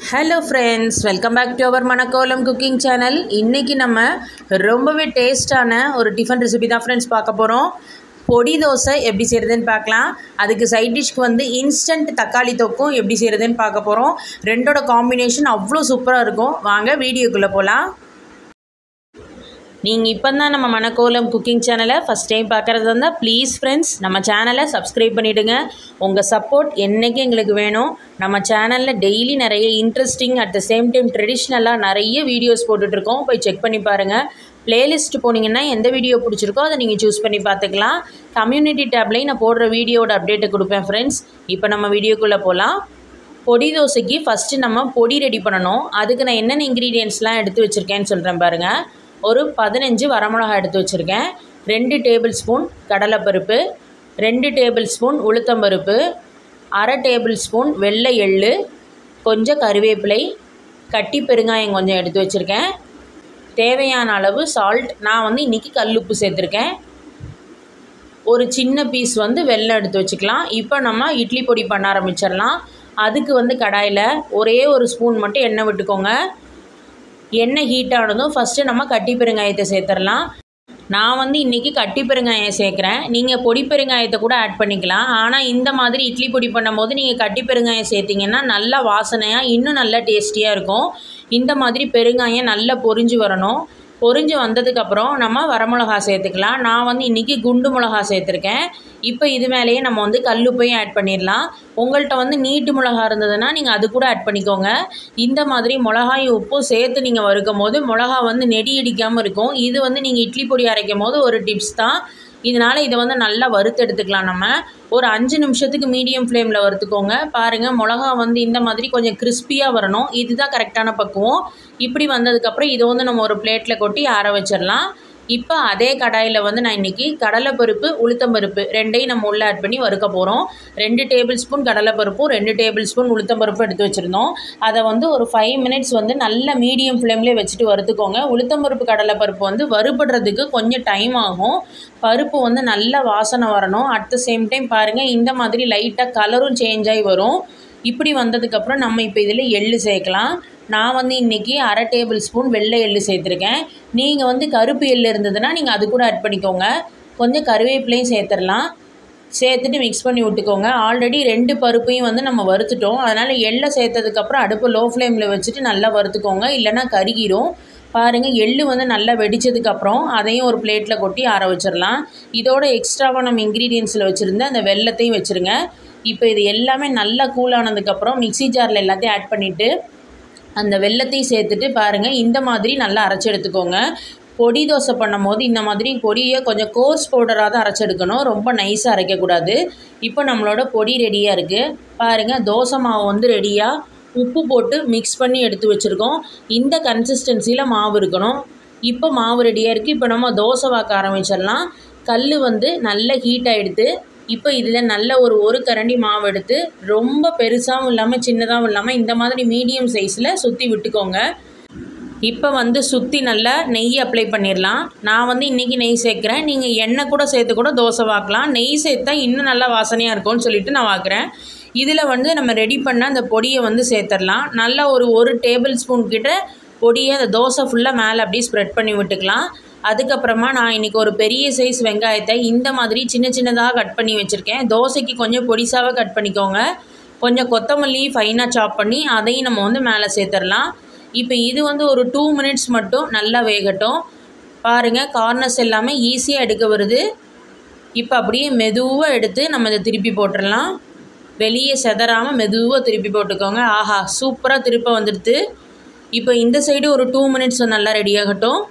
hello friends welcome back to our Manakkolam cooking channel இன்றைக்கி நம்ம ரொம்பவே டேஸ்டான ஒரு டிஃபன் ரெசிபி தான் ஃப்ரெண்ட்ஸ் பார்க்க போகிறோம் பொடி தோசை எப்படி செய்கிறதுன்னு பார்க்கலாம் அதுக்கு சைட் டிஷ்க்கு வந்து இன்ஸ்டன்ட் தக்காளி தொக்கும் எப்படி செய்கிறதுன்னு பார்க்க போகிறோம் ரெண்டோட காம்பினேஷன் அவ்வளோ சூப்பராக இருக்கும் வாங்க வீடியோக்குள்ளே போகலாம் நீங்கள் இப்போ தான் நம்ம மணக்கோலம் குக்கிங் சேனலை ஃபஸ்ட் டைம் பார்க்குறது இருந்தால் ப்ளீஸ் ஃப்ரெண்ட்ஸ் நம்ம சேனலை சப்ஸ்கிரைப் பண்ணிவிடுங்க உங்கள் சப்போர்ட் என்றைக்கும் எங்களுக்கு வேணும் நம்ம சேனலில் டெய்லி நிறைய interesting at the same time ட்ரெடிஷ்னலாக நிறைய வீடியோஸ் போட்டுட்ருக்கோம் போய் செக் பண்ணி பாருங்கள் பிளேலிஸ்ட் போனீங்கன்னா எந்த வீடியோ பிடிச்சிருக்கோ அதை நீங்கள் சூஸ் பண்ணி பார்த்துக்கலாம் கம்யூனிட்டி டேப்லேயும் நான் போடுற வீடியோட அப்டேட்டை கொடுப்பேன் ஃப்ரெண்ட்ஸ் இப்போ நம்ம வீடியோக்குள்ளே போகலாம் பொடி தோசைக்கு ஃபஸ்ட்டு நம்ம பொடி ரெடி பண்ணணும் அதுக்கு நான் என்னென்ன இன்க்ரீடியன்ஸ்லாம் எடுத்து வச்சுருக்கேன்னு சொல்கிறேன் பாருங்கள் ஒரு பதினஞ்சு வரமிளகா எடுத்து வச்சுருக்கேன் ரெண்டு டேபிள் ஸ்பூன் கடலைப்பருப்பு ரெண்டு டேபிள் ஸ்பூன் உளுத்தம்பருப்பு அரை டேபிள் ஸ்பூன் வெள்ளை எள்ளு கொஞ்சம் கருவேப்பிலை கட்டி பெருங்காயம் கொஞ்சம் எடுத்து வச்சுருக்கேன் தேவையான அளவு சால்ட் நான் வந்து இன்றைக்கி கல்லுப்பு சேர்த்துருக்கேன் ஒரு சின்ன பீஸ் வந்து வெள்ளம் எடுத்து வச்சுக்கலாம் இப்போ நம்ம இட்லி பொடி பண்ண ஆரம்பிச்சிடலாம் அதுக்கு வந்து கடாயில் ஒரே ஒரு ஸ்பூன் மட்டும் எண்ணெய் விட்டுக்கோங்க எண்ணெய் ஹீட் ஆனதும் ஃபஸ்ட்டு நம்ம கட்டி பெருங்காயத்தை சேர்த்துடலாம் நான் வந்து இன்றைக்கி கட்டி பெருங்காயம் சேர்க்குறேன் நீங்கள் பொடி பெருங்காயத்தை கூட ஆட் பண்ணிக்கலாம் ஆனால் இந்த மாதிரி இட்லி பொடி பண்ணும்போது நீங்கள் கட்டி பெருங்காயம் சேர்த்திங்கன்னா நல்லா வாசனையாக இன்னும் நல்லா டேஸ்டியாக இருக்கும் இந்த மாதிரி பெருங்காயம் நல்லா பொரிஞ்சு வரணும் பொரிஞ்சு வந்ததுக்கப்புறம் நம்ம வரமிளகா சேர்த்துக்கலாம் நான் வந்து இன்றைக்கி குண்டு மிளகா சேர்த்துருக்கேன் இப்போ இது மேலேயே நம்ம வந்து கல்லுப்பையும் ஆட் பண்ணிடலாம் உங்கள்கிட்ட வந்து நீட்டு மிளகா இருந்ததுன்னா நீங்கள் அது கூட ஆட் பண்ணிக்கோங்க இந்த மாதிரி மிளகாயும் உப்பும் சேர்த்து நீங்கள் வறுக்கும் போது மிளகா வந்து நெடி இடிக்காமல் இருக்கும் இது வந்து நீங்கள் இட்லி பொடி அரைக்கும் போது ஒரு டிப்ஸ் தான் இதனால் இதை வந்து நல்லா வறுத்து எடுத்துக்கலாம் நம்ம ஒரு அஞ்சு நிமிஷத்துக்கு மீடியம் ஃப்ளேமில் வறுத்துக்கோங்க பாருங்கள் மிளகா வந்து இந்த மாதிரி கொஞ்சம் கிறிஸ்பியாக வரணும் இதுதான் கரெக்டான பக்குவம் இப்படி வந்ததுக்கப்புறம் இதை வந்து நம்ம ஒரு பிளேட்டில் கொட்டி ஆற வச்சிடலாம் இப்போ அதே கடாயில் வந்து நான் இன்றைக்கி கடலைப்பருப்பு உளுத்தம்பருப்பு ரெண்டையும் நம்ம உள்ளே ஆட் பண்ணி வறுக்க போகிறோம் ரெண்டு டேபிள் ஸ்பூன் கடலைப்பருப்பும் ரெண்டு டேபிள் ஸ்பூன் உளுத்தம்பருப்பும் எடுத்து வச்சுருந்தோம் அதை வந்து ஒரு ஃபைவ் மினிட்ஸ் வந்து நல்ல மீடியம் ஃப்ளேம்லேயே வச்சுட்டு வறுத்துக்கோங்க உளுத்தம்பருப்பு கடலைப்பருப்பு வந்து வறுபடுறதுக்கு கொஞ்சம் டைம் ஆகும் பருப்பு வந்து நல்ல வாசனை வரணும் அட் த சேம் டைம் பாருங்கள் இந்த மாதிரி லைட்டாக கலரும் சேஞ்ச் ஆகி வரும் இப்படி வந்ததுக்கப்புறம் நம்ம இப்போ இதில் எள்ளு சேர்க்கலாம் நான் வந்து இன்றைக்கி அரை டேபிள் ஸ்பூன் வெள்ளை எள்ளு சேர்த்துருக்கேன் நீங்கள் வந்து கருப்பு எள்ளு இருந்ததுன்னா நீங்கள் அது கூட ஆட் பண்ணிக்கோங்க கொஞ்சம் கருவேப்பிலையும் சேர்த்துடலாம் சேர்த்துட்டு மிக்ஸ் பண்ணி விட்டுக்கோங்க ஆல்ரெடி ரெண்டு பருப்பையும் வந்து நம்ம வறுத்துட்டோம் அதனால் எள்ளை சேர்த்ததுக்கப்புறம் அடுப்பு லோ ஃப்ளேமில் வச்சுட்டு நல்லா வறுத்துக்கோங்க இல்லைன்னா கருகிரும் பாருங்கள் எள்ளு வந்து நல்லா வெடித்ததுக்கப்புறம் அதையும் ஒரு பிளேட்டில் கொட்டி ஆற வச்சிடலாம் இதோட எக்ஸ்ட்ராவாக நம்ம இன்க்ரீடியன்ஸில் வச்சுருந்த அந்த வெள்ளத்தையும் வச்சுருங்க இப்போ இது எல்லாமே நல்லா கூலானதுக்கப்புறம் மிக்சி ஜாரில் எல்லாத்தையும் ஆட் பண்ணிவிட்டு அந்த வெள்ளத்தையும் சேர்த்துட்டு பாருங்கள் இந்த மாதிரி நல்லா அரைச்சி எடுத்துக்கோங்க பொடி தோசை பண்ணும் போது இந்த மாதிரி பொடியை கொஞ்சம் கோர்ஸ் பவுடராக தான் அரைச்செடுக்கணும் ரொம்ப நைஸாக அரைக்கக்கூடாது இப்போ நம்மளோட பொடி ரெடியாக இருக்குது பாருங்கள் தோசை மாவு வந்து ரெடியாக உப்பு போட்டு மிக்ஸ் பண்ணி எடுத்து வச்சுருக்கோம் இந்த கன்சிஸ்டன்சியில் மாவு இருக்கணும் இப்போ மாவு ரெடியாக இருக்குது இப்போ நம்ம தோசை வாக்க ஆரம்பிச்சிடலாம் கல் வந்து நல்ல ஹீட் ஆகிடுது இப்போ இதில் நல்ல ஒரு ஒரு கரண்டி மாவு எடுத்து ரொம்ப பெருசாகவும் இல்லாமல் சின்னதாகவும் இல்லாமல் இந்த மாதிரி மீடியம் சைஸில் சுற்றி விட்டுக்கோங்க இப்போ வந்து சுற்றி நல்லா நெய் அப்ளை பண்ணிடலாம் நான் வந்து இன்றைக்கி நெய் சேர்க்குறேன் நீங்கள் எண்ணெய் கூட சேர்த்து கூட தோசை வாக்கலாம் நெய் சேர்த்தா இன்னும் நல்லா வாசனையாக இருக்கும்னு சொல்லிட்டு நான் வாக்குறேன் இதில் வந்து நம்ம ரெடி பண்ண அந்த பொடியை வந்து சேர்த்துடலாம் நல்லா ஒரு ஒரு டேபிள் ஸ்பூன் கிட்ட பொடியை அந்த தோசை ஃபுல்லாக மேலே அப்படியே ஸ்ப்ரெட் பண்ணி விட்டுக்கலாம் அதுக்கப்புறமா நான் இன்றைக்கி ஒரு பெரிய சைஸ் வெங்காயத்தை இந்த மாதிரி சின்ன சின்னதாக கட் பண்ணி வச்சுருக்கேன் தோசைக்கு கொஞ்சம் பொடிசாக கட் பண்ணிக்கோங்க கொஞ்சம் கொத்தமல்லி ஃபைனாக சாப் பண்ணி அதையும் நம்ம வந்து மேலே சேர்த்துடலாம் இப்போ இது வந்து ஒரு டூ மினிட்ஸ் மட்டும் நல்லா வேகட்டும் பாருங்கள் கார்னர்ஸ் எல்லாமே ஈஸியாக எடுக்க வருது இப்போ அப்படியே மெதுவாக எடுத்து நம்ம இதை திருப்பி போட்டுடலாம் வெளியே செதறாமல் மெதுவாக திருப்பி போட்டுக்கோங்க ஆஹா சூப்பராக திருப்ப வந்துடுது இப்போ இந்த சைடு ஒரு டூ மினிட்ஸ் நல்லா ரெடி ஆகட்டும்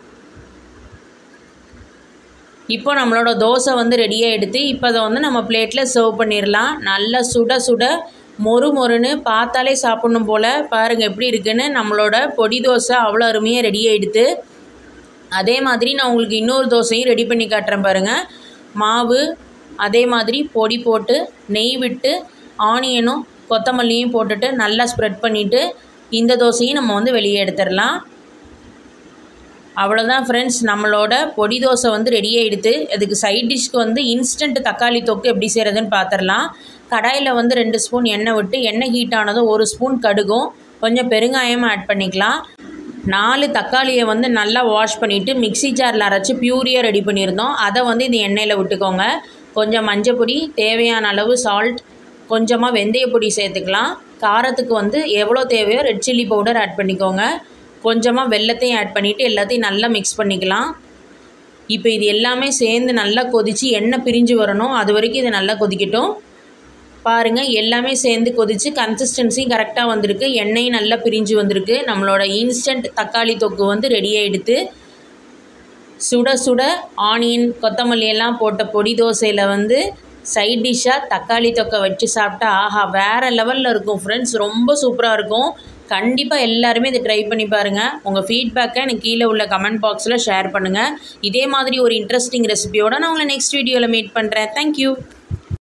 இப்போ நம்மளோட தோசை வந்து ரெடியாக எடுத்து இப்போ அதை வந்து நம்ம பிளேட்டில் சர்வ் பண்ணிடலாம் நல்லா சுட சுட மொறு மொறுன்னு பார்த்தாலே சாப்பிட்ணும் போல் பாருங்கள் எப்படி இருக்குன்னு நம்மளோட பொடி தோசை அவ்வளோ அருமையாக ரெடி ஆகிடுது அதே மாதிரி நான் உங்களுக்கு இன்னொரு தோசையும் ரெடி பண்ணி காட்டுறேன் பாருங்கள் மாவு அதே மாதிரி பொடி போட்டு நெய் விட்டு ஆனியனும் கொத்தமல்லியும் போட்டுட்டு நல்லா ஸ்ப்ரெட் பண்ணிவிட்டு இந்த தோசையும் நம்ம வந்து வெளியே எடுத்துடலாம் அவ்வளோதான் ஃப்ரெண்ட்ஸ் நம்மளோட பொடி தோசை வந்து ரெடி ஆகிடுது அதுக்கு சைட் டிஷ்க்கு வந்து இன்ஸ்டன்ட் தக்காளி தொக்கு எப்படி செய்கிறதுன்னு பார்த்துடலாம் கடாயில் வந்து ரெண்டு ஸ்பூன் எண்ணெய் விட்டு எண்ணெய் ஹீட் ஆனதும் ஒரு ஸ்பூன் கடுகும் கொஞ்சம் பெருங்காயம் ஆட் பண்ணிக்கலாம் நாலு தக்காளியை வந்து நல்லா வாஷ் பண்ணிவிட்டு மிக்ஸி ஜாரில் அரைச்சி பியூரியாக ரெடி பண்ணியிருந்தோம் அதை வந்து இந்த எண்ணெயில் விட்டுக்கோங்க கொஞ்சம் மஞ்சப்பொடி தேவையான அளவு சால்ட் கொஞ்சமாக வெந்தய பொடி சேர்த்துக்கலாம் காரத்துக்கு வந்து எவ்வளோ தேவையோ ரெட் சில்லி பவுடர் ஆட் பண்ணிக்கோங்க கொஞ்சமாக வெள்ளத்தையும் ஆட் பண்ணிவிட்டு எல்லாத்தையும் நல்லா மிக்ஸ் பண்ணிக்கலாம் இப்போ இது எல்லாமே சேர்ந்து நல்லா கொதித்து எண்ணெய் பிரிஞ்சு வரணும் அது வரைக்கும் இது நல்லா கொதிக்கட்டும் பாருங்கள் எல்லாமே சேர்ந்து கொதித்து கன்சிஸ்டன்சியும் கரெக்டாக வந்திருக்கு எண்ணெயும் நல்லா பிரிஞ்சு வந்திருக்கு நம்மளோட இன்ஸ்டன்ட் தக்காளி தொக்கு வந்து ரெடி ஆகிடுத்து சுட சுட ஆனியன் கொத்தமல்லி எல்லாம் போட்ட பொடி தோசையில் வந்து சைட் டிஷ்ஷாக தக்காளி தொக்கை வச்சு சாப்பிட்டா ஆஹா வேறு லெவலில் இருக்கும் ஃப்ரெண்ட்ஸ் ரொம்ப சூப்பராக இருக்கும் கண்டிப்பாக எல்லாருமே இதை ட்ரை பண்ணி பாருங்கள் உங்கள் ஃபீட்பேக்கை எனக்கு கீழே உள்ள கமெண்ட் பாக்ஸில் ஷேர் பண்ணுங்கள் இதே மாதிரி ஒரு இன்ட்ரெஸ்டிங் ரெசிபியோட நான் உங்களை நெக்ஸ்ட் வீடியோவில் மீட் பண்ணுறேன் தேங்க்யூ